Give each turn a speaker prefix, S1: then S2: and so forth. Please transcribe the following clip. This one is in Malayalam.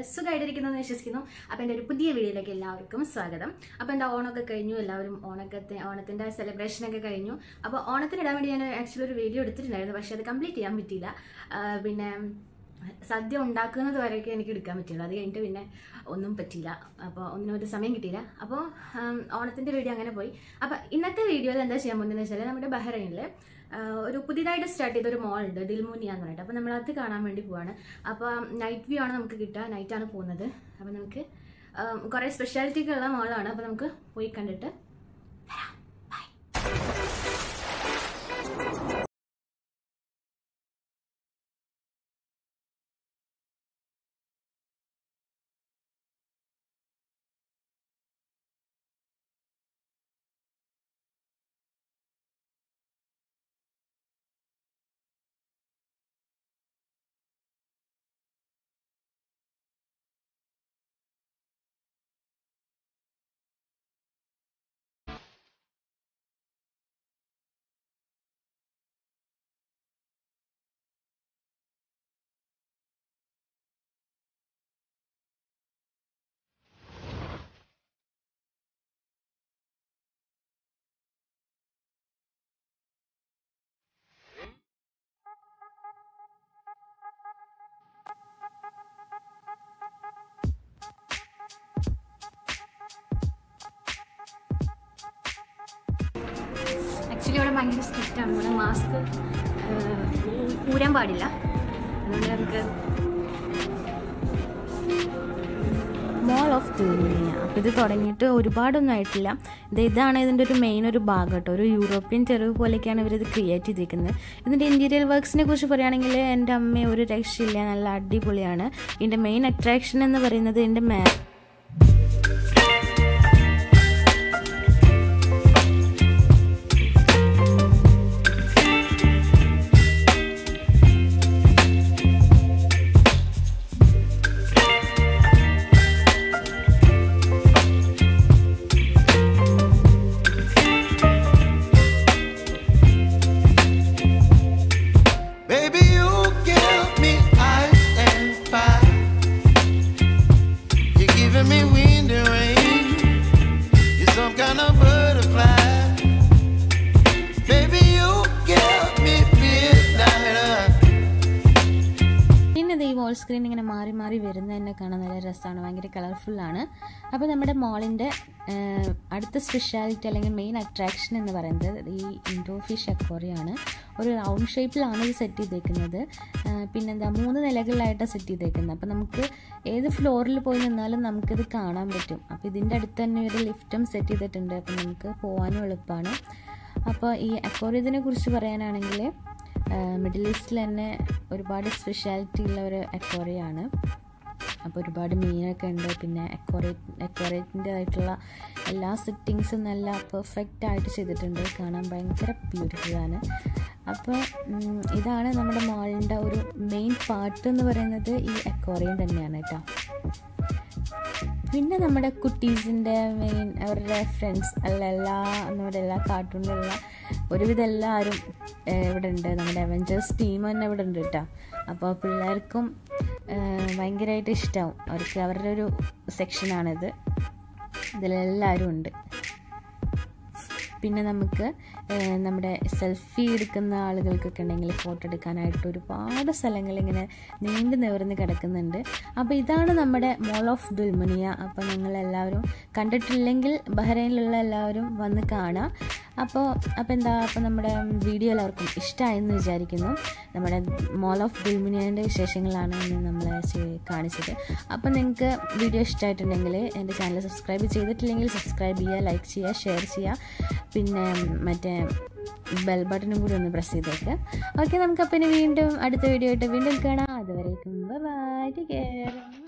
S1: സുഖമായിട്ടിരിക്കുന്നു എന്ന് വിശ്വസിക്കുന്നു അപ്പോൾ എൻ്റെ ഒരു പുതിയ വീഡിയോയിലേക്ക് എല്ലാവർക്കും സ്വാഗതം അപ്പോൾ എന്താ ഓണമൊക്കെ കഴിഞ്ഞു എല്ലാവരും ഓണക്കത്തെ ഓണത്തിൻ്റെ സെലിബ്രേഷനൊക്കെ കഴിഞ്ഞു അപ്പോൾ ഓണത്തിനിടാൻ വേണ്ടി ഞാൻ ആക്ച്വലി ഒരു വീഡിയോ എടുത്തിട്ടുണ്ടായിരുന്നു പക്ഷേ അത് കംപ്ലീറ്റ് ചെയ്യാൻ പറ്റിയില്ല ആ, പിന്നെ സദ്യ ഉണ്ടാക്കുന്നത് വരെയൊക്കെ എനിക്ക് എടുക്കാൻ പറ്റില്ല അത് കഴിഞ്ഞിട്ട് പിന്നെ ഒന്നും പറ്റിയില്ല അപ്പോൾ ഒന്നിനും ഒരു സമയം കിട്ടിയില്ല അപ്പോൾ ഓണത്തിൻ്റെ വീഡിയോ അങ്ങനെ പോയി അപ്പോൾ ഇന്നത്തെ വീഡിയോയിൽ എന്താ ചെയ്യാൻ പോകുന്നതെന്ന് വെച്ചാൽ നമ്മുടെ ബഹ്റൈനിൽ ഒരു പുതിയതായിട്ട് സ്റ്റാർട്ട് ചെയ്ത ഒരു മോൾ ഉണ്ട് ദിൽമുനിയ എന്ന് പറഞ്ഞിട്ട് അപ്പോൾ നമ്മൾ അത് കാണാൻ വേണ്ടി പോവാണ് അപ്പോൾ നൈറ്റ് വ്യൂ ആണ് നമുക്ക് കിട്ടുക നൈറ്റാണ് പോകുന്നത് അപ്പോൾ നമുക്ക് ആം, കുറേ സ്പെഷ്യാലിറ്റിയൊക്കെ ഉള്ള മോളാണ് അപ്പോൾ നമുക്ക് പോയി കണ്ടിട്ട് വരാം ബൈ ആക്ച്വലി ഇവിടെ ഭയങ്കര സ്ട്രിക്റ്റ് ആണ് ഇവിടെ മാസ്ക് ഊരാൻ പാടില്ല അതുകൊണ്ട് നമുക്ക്
S2: മോൾ ഓഫ് ദുനിയ അപ്പോൾ ഇത് തുടങ്ങിയിട്ട് ഒരുപാടൊന്നും ആയിട്ടില്ല ഇത് ഇതാണ് ഇതിൻ്റെ ഒരു മെയിൻ ഒരു ഭാഗം കേട്ടോ ഒരു യൂറോപ്യൻ തെരുവ് പോലെയൊക്കെയാണ് ഇവരിത് ക്രിയേറ്റ് ചെയ്തിരിക്കുന്നത് ഇതിൻ്റെ ഇൻറ്റീരിയർ വർക്ക്സിനെ കുറിച്ച് പറയുകയാണെങ്കിൽ എൻ്റെ അമ്മ ഒരു രക്ഷയില്ല നല്ല അടിപൊളിയാണ് ഇതിൻ്റെ മെയിൻ അട്രാക്ഷൻ എന്ന് പറയുന്നത് ഇതിൻ്റെ മേ
S3: Baby, you give me ice and fire. You're giving me wind and rain. You're some kind of butterfly. Baby, you give me midnight.
S2: പിന്നെ ഇത് ഈ വോൾ സ്ക്രീൻ ഇങ്ങനെ മാറി മാറി വരുന്നത് തന്നെ കാണാൻ നല്ല രസമാണ് ഭയങ്കര കളർഫുള്ളാണ് അപ്പോൾ നമ്മുടെ മോളിൻ്റെ അടുത്ത സ്പെഷ്യാലിറ്റി അല്ലെങ്കിൽ മെയിൻ അട്രാക്ഷൻ എന്ന് പറയുന്നത് ഈ ഇൻഡോ ഫിഷ് അക്വറിയാണ് ഒരു റൗണ്ട് ഷേപ്പിലാണ് ഇത് സെറ്റ് ചെയ്തേക്കുന്നത് ആ, പിന്നെന്താ മൂന്ന് നിലകളിലായിട്ടാണ് സെറ്റ് ചെയ്തേക്കുന്നത് അപ്പോൾ നമുക്ക് ഏത് ഫ്ലോറിൽ പോയി നിന്നാലും നമുക്കിത് കാണാൻ പറ്റും അപ്പോൾ ഇതിൻ്റെ അടുത്ത് തന്നെ ഒരു ലിഫ്റ്റും സെറ്റ് ചെയ്തിട്ടുണ്ട് അപ്പോൾ നമുക്ക് പോകാനും എളുപ്പമാണ് അപ്പോൾ ഈ അക്വറിയത്തിനെ കുറിച്ച് പറയാനാണെങ്കിൽ മിഡിൽ ഈസ്റ്റിൽ തന്നെ ഒരുപാട് സ്പെഷ്യാലിറ്റി ഉള്ള ഒരു അക്വറിയാണ് അപ്പോൾ ഒരുപാട് മീനൊക്കെ ഉണ്ട് പിന്നെ അക്വറേറ്റ് അക്വറേറ്റിൻ്റെ ആയിട്ടുള്ള എല്ലാ സെറ്റിങ്സും നല്ല പെർഫെക്റ്റ് ആയിട്ട് ചെയ്തിട്ടുണ്ട് കാണാൻ ഭയങ്കര ബ്യൂട്ടിഫുള്ളാണ് അപ്പോൾ ഉം, ഇതാണ് നമ്മുടെ മോളിൻ്റെ ഒരു മെയിൻ പാർട്ട് എന്ന് പറയുന്നത് ഈ അക്വറിയം തന്നെയാണ് കേട്ടോ പിന്നെ നമ്മുടെ കുട്ടീസിൻ്റെ മെയിൻ അവരുടെ ഫ്രണ്ട്സ് അല്ല എല്ലാ നമ്മുടെ എല്ലാ കാർട്ടൂണിലുള്ള ഒരുവിധം എല്ലാവരും ഏഹ്, ഇവിടെ ഉണ്ട് നമ്മുടെ അവഞ്ചേഴ്സ് ടീം തന്നെ ഇവിടെ ഉണ്ട് കേട്ടോ അപ്പോൾ പിള്ളേർക്കും ഏഹ്, ഭയങ്കരമായിട്ട് ഇഷ്ടമാവും അവർക്ക് അവരുടെ ഒരു സെക്ഷനാണിത് ഇതിലെല്ലാവരും ഉണ്ട് പിന്നെ നമുക്ക് ഏഹ്, നമ്മുടെ സെൽഫി എടുക്കുന്ന ആളുകൾക്കൊക്കെ ഉണ്ടെങ്കിൽ ഫോട്ടോ എടുക്കാനായിട്ട് ഒരുപാട് സ്ഥലങ്ങൾ ഇങ്ങനെ നീണ്ടു നിവർന്ന് കിടക്കുന്നുണ്ട് അപ്പോൾ ഇതാണ് നമ്മുടെ മോൾ ഓഫ് ദുൽമുനിയ അപ്പോൾ നിങ്ങൾ എല്ലാവരും കണ്ടിട്ടില്ലെങ്കിൽ ബഹ്റൈനിലുള്ള എല്ലാവരും വന്ന് കാണാം അപ്പോൾ അപ്പോൾ എന്താ അപ്പോൾ നമ്മുടെ വീഡിയോ എല്ലാവർക്കും ഇഷ്ടമായെന്ന് വിചാരിക്കുന്നു നമ്മുടെ മോൾ ഓഫ് ദുൽമുനിയൻ്റെ വിശേഷങ്ങളാണ് ഇന്ന് നമ്മൾ ചെ- കാണിച്ചത് അപ്പോൾ നിങ്ങൾക്ക് വീഡിയോ ഇഷ്ടമായിട്ടുണ്ടെങ്കിൽ എൻ്റെ ചാനൽ സബ്സ്ക്രൈബ് ചെയ്തിട്ടില്ലെങ്കിൽ സബ്സ്ക്രൈബ് ചെയ്യുക ലൈക്ക് ചെയ്യുക ഷെയർ ചെയ്യുക പിന്നെ മറ്റേ ബെൽ ബട്ടണും കൂടി ഒന്ന് പ്രസ് ചെയ്തേക്ക് ഓക്കെ നമുക്കപ്പോൾ ഇനി വീണ്ടും അടുത്ത വീഡിയോ ആയിട്ട് വീണ്ടും കാണാം അതുവരേക്കും ബൈ ടേക്ക് കെയർ